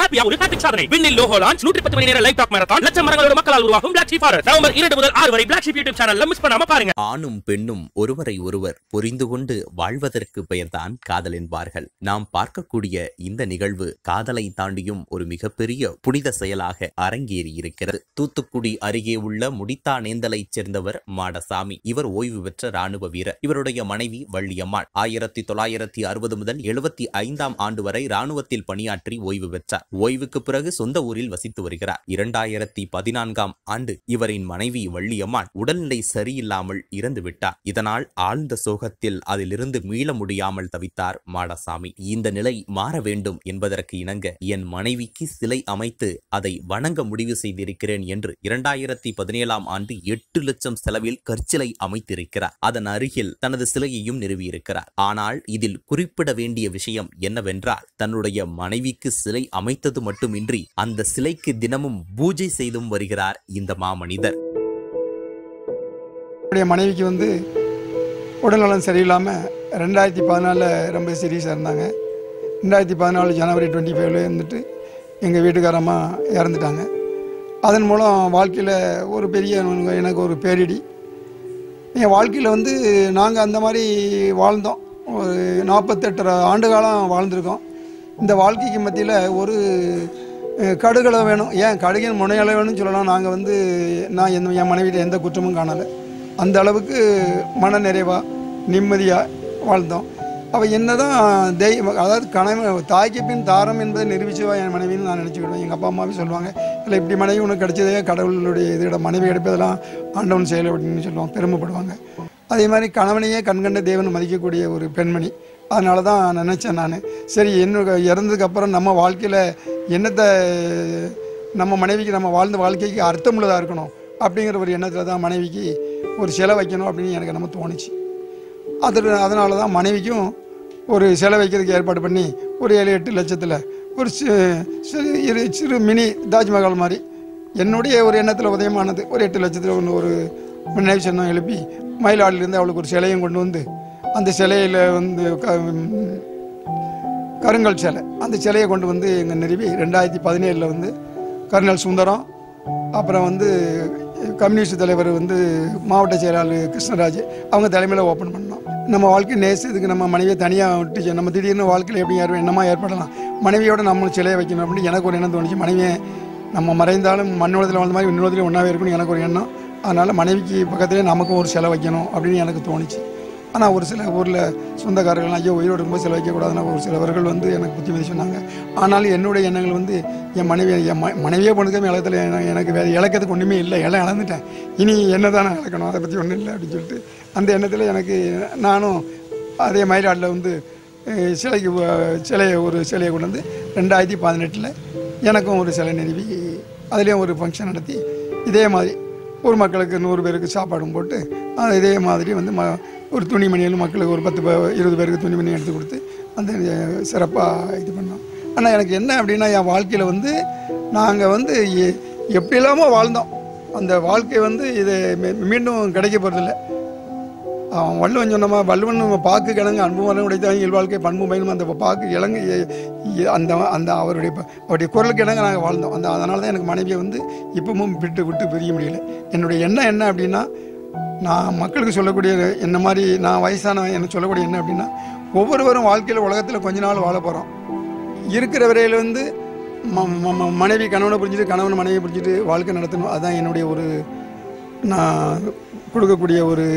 ஹாப்பியா ஒரு ஹாப்பிக் சாதனை விண்ணில் லோகோ லான்ச் நூற்றி பத்து மணி நேர லைவ் டாக் மேரத்தான் லட்சம் மரங்களோட மக்களால் உருவாகும் பிளாக் ஷீப் ஃபாரஸ்ட் நவம்பர் இரண்டு முதல் ஆறு வரை பிளாக் ஷீப் யூடியூப் சேனல்ல மிஸ் பண்ணாம பாருங்க ஆணும் பெண்ணும் ஒருவரை ஒருவர் புரிந்து கொண்டு வாழ்வதற்கு பெயர்தான் காதல் என்பார்கள் நாம் பார்க்கக்கூடிய இந்த நிகழ்வு காதலை தாண்டியும் ஒரு மிகப்பெரிய புனித செயலாக அரங்கேறி இருக்கிறது தூத்துக்குடி அருகே உள்ள முடித்தா நேந்தலைச் சேர்ந்தவர் மாடசாமி இவர் ஓய்வு பெற்ற ராணுவ வீரர் இவருடைய மனைவி வள்ளியம்மாள் ஆயிரத்தி தொள்ளாயிரத்தி அறுபது முதல் எழுபத்தி ஐந்தாம் ஆண்டு வரை ராணுவத்தில் பணியாற்றி ஓய்வு பெற்றார் ஓய்வுக்கு பிறகு சொந்த ஊரில் வசித்து வருகிறார் இரண்டாயிரத்தி பதினான்காம் ஆண்டு இவரின் மனைவி வள்ளியம்மாள் உடல்நிலை சரியில்லாமல் இறந்து விட்டார் இதனால் ஆழ்ந்த சோகத்தில் அதிலிருந்து மீள முடியாமல் தவித்தார் மாடசாமி இந்த நிலை மாற வேண்டும் என்பதற்கு இணங்க என் மனைவிக்கு சிலை அமைத்து அதை வணங்க முடிவு செய்திருக்கிறேன் என்று இரண்டாயிரத்தி பதினேழாம் ஆண்டு எட்டு லட்சம் செலவில் கற்சிலை அமைத்திருக்கிறார் அதன் அருகில் தனது சிலையையும் நிறுவியிருக்கிறார் ஆனால் இதில் குறிப்பிட வேண்டிய விஷயம் என்னவென்றால் தன்னுடைய மனைவிக்கு சிலை அமைத்தது மட்டுமின்றி அந்த சிலைக்கு தினமும் பூஜை செய்தும் வருகிறார் இந்த மாமனிதர் என்னுடைய மனைவிக்கு வந்து உடல்நலம் சரியில்லாமல் ரெண்டாயிரத்தி பதினாலில் ரொம்ப சீரியஸாக இருந்தாங்க ரெண்டாயிரத்தி பதினாலு ஜனவரி டுவெண்ட்டி ஃபைவ்ல இருந்துட்டு எங்கள் வீட்டுக்காரம்மா இறந்துட்டாங்க அதன் மூலம் வாழ்க்கையில் ஒரு பெரிய எனக்கு ஒரு பேரிடி என் வாழ்க்கையில் வந்து நாங்கள் அந்த மாதிரி வாழ்ந்தோம் ஒரு நாற்பத்தெட்டு ஆண்டு காலம் வாழ்ந்திருக்கோம் இந்த வாழ்க்கைக்கு மத்தியில் ஒரு அஹ், கடுகளை வேணும் ஏன் கடுகின் முனையலை வேணும்னு சொல்லலாம் நாங்கள் வந்து நான் என் என் மனைவியில் எந்த குற்றமும் காணலை அந்த அளவுக்கு மன நிறைவாக நிம்மதியாக வாழ்ந்தோம் அவள் என்னதான் தெய்வம் அதாவது கணவன் தாய்க்கு பின் தாரம் என்பதை நிரூபிச்சுவா என் மனைவின்னு நான் நினச்சிக்கிடுவேன் எங்கள் அப்பா அம்மாவே சொல்லுவாங்க இல்லை இப்படி மனைவி உனக்கு கிடைச்சதே கடவுளுடைய இதோட மனைவி கிடைப்பதெல்லாம் ஆண்டவன் செயல் அப்படின்னு சொல்லுவாங்க பெருமைப்படுவாங்க அதே மாதிரி கணவனையே கண்கண்ட தேவன் மதிக்கக்கூடிய ஒரு பெண்மணி அதனால தான் நினச்சேன் நான் சரி என்னோட இறந்ததுக்கு அப்புறம் நம்ம வாழ்க்கையில் என்னத்தை நம்ம மனைவிக்கு நம்ம வாழ்ந்த வாழ்க்கைக்கு அர்த்தமுள்ளதாக இருக்கணும் அப்படிங்கிற ஒரு எண்ணத்தில் தான் மனைவிக்கு ஒரு சிலை வைக்கணும் அப்படின்னு எனக்கு நம்ம தோணுச்சு அது அதனால தான் மனைவிக்கும் ஒரு சிலை வைக்கிறதுக்கு ஏற்பாடு பண்ணி ஒரு ஏழு எட்டு லட்சத்தில் ஒரு சி- சிறு இரு சிறு மினி தாஜ்மஹால் மாதிரி என்னுடைய ஒரு எண்ணத்தில் உதயமானது ஒரு எட்டு லட்சத்தில் ஒன்று ஒரு நினைவு சின்னம் எழுப்பி மயிலாடிலிருந்து அவளுக்கு ஒரு சிலையும் கொண்டு வந்து அந்த சிலையில் வந்து க- கருங்கல் சிலை அந்த சிலையை கொண்டு வந்து எங்கள் நிறுவி ரெண்டாயிரத்தி பதினேழில் வந்து கர்னல் சுந்தரம் அப்புறம் வந்து கம்யூனிஸ்ட் தலைவர் வந்து மாவட்ட செயலாளர் கிருஷ்ணராஜ் அவங்க தலைமையில் ஓப்பன் பண்ணோம் நம்ம வாழ்க்கை நேசத்துக்கு நம்ம மனைவியை தனியாக விட்டு நம்ம திடீர்னு வாழ்க்கையில் எப்படி ஏற்ப என்னமா ஏற்படலாம் மனைவியோட நம்ம சிலையை வைக்கணும் அப்படின்னு எனக்கு ஒரு எண்ணம் தோணுச்சு மனைவியை நம்ம மறைந்தாலும் மண்ணோடத்தில் வாழ்ந்த மாதிரி இன்னொருத்தில் ஒன்றாவே இருக்கணும் எனக்கு ஒரு எண்ணம் அதனால் மனைவிக்கு பக்கத்துலேயே நமக்கும் ஒரு சிலை வைக்கணும் அப்படின்னு எனக்கு தோணுச்சு ஆனால் ஒரு சில ஊரில் சொந்தக்காரர்கள் ஐயோ உயிரோடு இருக்கும்போது சில வைக்கக்கூடாதுன்னா ஒரு சிலவர்கள் வந்து எனக்கு புத்திமதி சொன்னாங்க ஆனாலும் என்னுடைய எண்ணங்கள் வந்து என் மனைவி என் ம மனைவியே போனதுக்கு இலக்கத்தில் எனக்கு வேறு இழக்கிறதுக்கு ஒன்றுமே இல்லை எல்லாம் இழந்துட்டேன் இனி என்ன தான் நான் இழக்கணும் அதை பற்றி ஒன்றும் இல்லை அப்படின்னு சொல்லிட்டு அந்த எண்ணத்தில் எனக்கு நானும் அதே மயிலாடில் வந்து அஹ், சிலைக்கு அஹ், சிலையை ஒரு சிலையை கொண்டு வந்து ரெண்டாயிரத்தி பதினெட்டில் எனக்கும் ஒரு சிலை நிறுவி அதுலேயும் ஒரு ஃபங்க்ஷன் நடத்தி இதே மாதிரி ஊர் மக்களுக்கு நூறு பேருக்கு சாப்பாடும் போட்டு அது இதே மாதிரி வந்து ம ஒரு துணிமணிகளும் மக்களுக்கு ஒரு பத்து பே- இருபது பேருக்கு துணிமணி எடுத்து கொடுத்து அந்த சிறப்பாக இது பண்ணோம் ஆனால் எனக்கு என்ன அப்படின்னா என் வாழ்க்கையில் வந்து நாங்கள் வந்து எ- எப்படி இல்லாமல் வாழ்ந்தோம் அந்த வாழ்க்கை வந்து இது மீ- மீண்டும் கிடைக்க போகிறதில்ல அவன் வள்ளுவன் சொன்னமா வள்ளுவன் பாக்கு கிழங்கு அன்பு மரம் உடைத்தான் இயல் வாழ்க்கை பண்பு பயனும் அந்த பாக்கு இளங்கு எ- எ- அந்த அந்த அவருடைய ப- அவருடைய குரலுக்கு இணங்க நாங்கள் வாழ்ந்தோம் அந்த அதனால தான் எனக்கு மனைவியை வந்து இப்பவும் விட்டு விட்டு பிரிய முடியல என்னுடைய எண்ணம் என்ன அப்படின்னா நான் மக்களுக்கு சொல்லக்கூடிய என்ன மாதிரி நான் வயசானவன் எனக்கு சொல்லக்கூடிய என்ன அப்படின்னா ஒவ்வொருவரும் வாழ்க்கையில் உலகத்தில் கொஞ்ச நாள் வாழ போகிறோம் இருக்கிற வரையில் வந்து ம- ம- ம- மனைவி கணவனை புரிஞ்சுட்டு கணவன் மனைவியை புரிஞ்சுட்டு வாழ்க்கை நடத்தணும் அதுதான் என்னுடைய ஒரு நான் கொடுக்கக்கூடிய ஒரு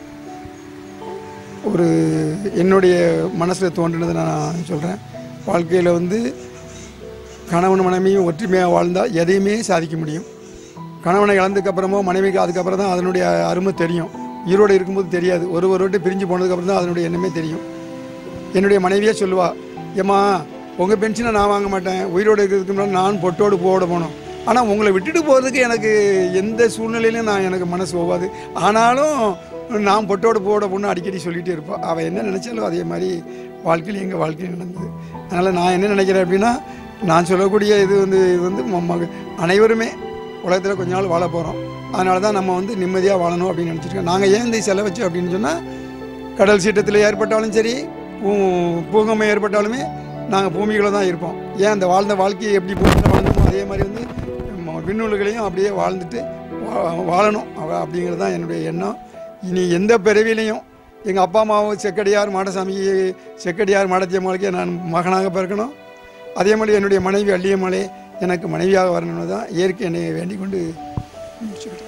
ஒரு என்னுடைய மனசில் தோன்றினதை நான் சொல்கிறேன் வாழ்க்கையில் வந்து கணவன் மனைவியும் ஒற்றுமையாக வாழ்ந்தால் எதையுமே சாதிக்க முடியும் கணவனை இழந்ததுக்கு அப்புறமோ மனைவிக்கு அதுக்கப்புறம் தான் அதனுடைய அருமை தெரியும் ஈரோடு இருக்கும்போது தெரியாது ஒரு ஒரு விட்டு பிரிஞ்சு போனதுக்கப்புறம் தான் அதனுடைய எண்ணமே தெரியும் என்னுடைய மனைவியே சொல்லுவா ஏம்மா உங்கள் பென்ஷனை நான் வாங்க மாட்டேன் உயிரோடு இருக்கிறதுக்கு முன்னாடி நான் பொட்டோடு போட போகணும் ஆனால் உங்களை விட்டுட்டு போகிறதுக்கு எனக்கு எந்த சூழ்நிலையிலும் நான் எனக்கு மனசு போகாது ஆனாலும் நான் பொட்டோடு போட பொண்ணு அடிக்கடி சொல்லிகிட்டே இருப்பாள் அவள் என்ன நினச்சாலும் அதே மாதிரி வாழ்க்கையில் எங்கள் வாழ்க்கையில் நடந்தது அதனால் நான் என்ன நினைக்கிறேன் அப்படின்னா நான் சொல்லக்கூடிய இது வந்து இது வந்து ம- மக- அனைவருமே உலகத்தில் கொஞ்ச நாள் வாழ போகிறோம் அதனால தான் நம்ம வந்து நிம்மதியாக வாழணும் அப்படின்னு நினச்சிருக்கோம் நாங்கள் ஏன் இந்த செலவு வச்சு அப்படின்னு சொன்னால் கடல் சீற்றத்தில் ஏற்பட்டாலும் சரி பூ பூகம்பம் ஏற்பட்டாலுமே நாங்கள் பூமிகளை தான் இருப்போம் ஏன் அந்த வாழ்ந்த வாழ்க்கையை எப்படி பூமியில் வாழ்ந்தோமோ அதே மாதிரி வந்து ம- விண்ணுலகளையும் அப்படியே வாழ்ந்துட்டு வா- வாழணும் அவ- அப்படிங்கிறது தான் என்னுடைய எண்ணம் இனி எந்த பிறவிலையும் எங்கள் அப்பா அம்மாவும் செக்கடியார் மாடசாமி செக்கடியார் மாடத்தியம்மாளுக்கே நான் மகனாக பிறக்கணும் அதே மாதிரி என்னுடைய மனைவி அள்ளியம்மாளே எனக்கு மனைவியாக வரணும்னு தான் இயற்கை என்னை வேண்டிக் கொண்டு முடிச்சுக்கிட்டேன்